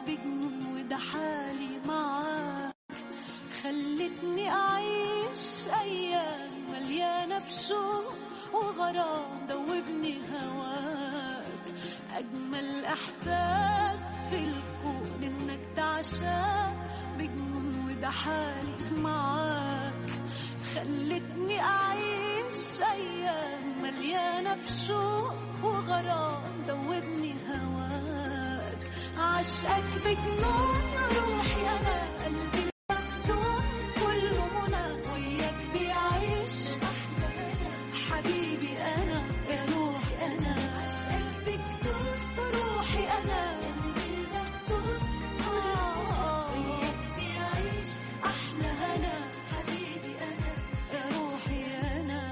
بجنون وده حالي معاك خلتني أعيش أيام مليانة بشوق وغرام دوبني هواك أجمل إحساس في الكون إنك تعشاق بجنون وده حالي معاك خلتني أعيش أيام مليانة بشوق وغرام دوبني هواك عشقك بجنون روحي أنا قلبي مفتون كله منى وياك بيعيش حبيبي أنا يا روحي أنا عشقك بجنون روحي أنا قلبي مفتون آه وياك بيعيش أحلى هنا حبيبي أنا يا روحي أنا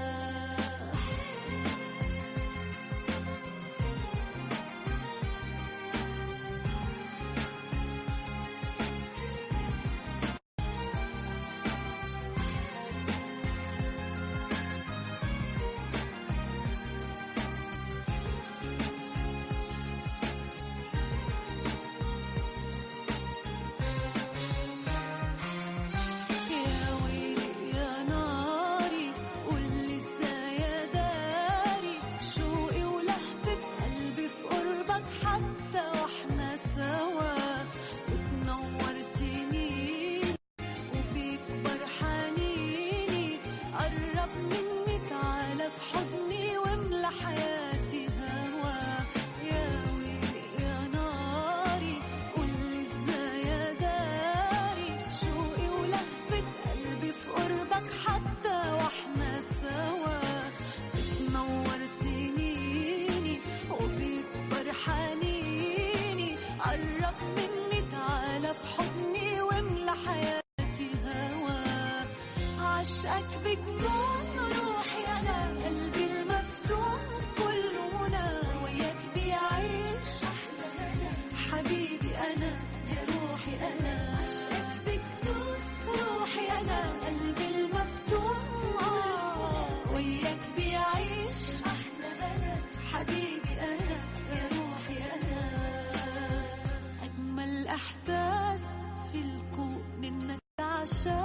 يا ويلي يا ناري قولي ازاي يا داري شوقي ولهفة قلبي في قربك حتى واحنا سوا بتنور سنين وبيكبر حنيني قرب مني تعالى في حضني واملى حياتي هوا يا ويلي يا ناري قولي ازاي يا داري شوقي ولهفة قلبي في قربك حتى واحنا سوا بتنور سنيني وبيكبر حنيني قرب مني تعالى في حضني واملى حياتي هوا عشقك بجنون روحي انا قلبي المفتون كله منى وياك بيعيش حبيبي انا يا روحي انا عشقك بجنون روحي انا قلبي المفتون آه وياك بيعيش حبيبي انا يا روحي انا اجمل احساس في الكون انك عشان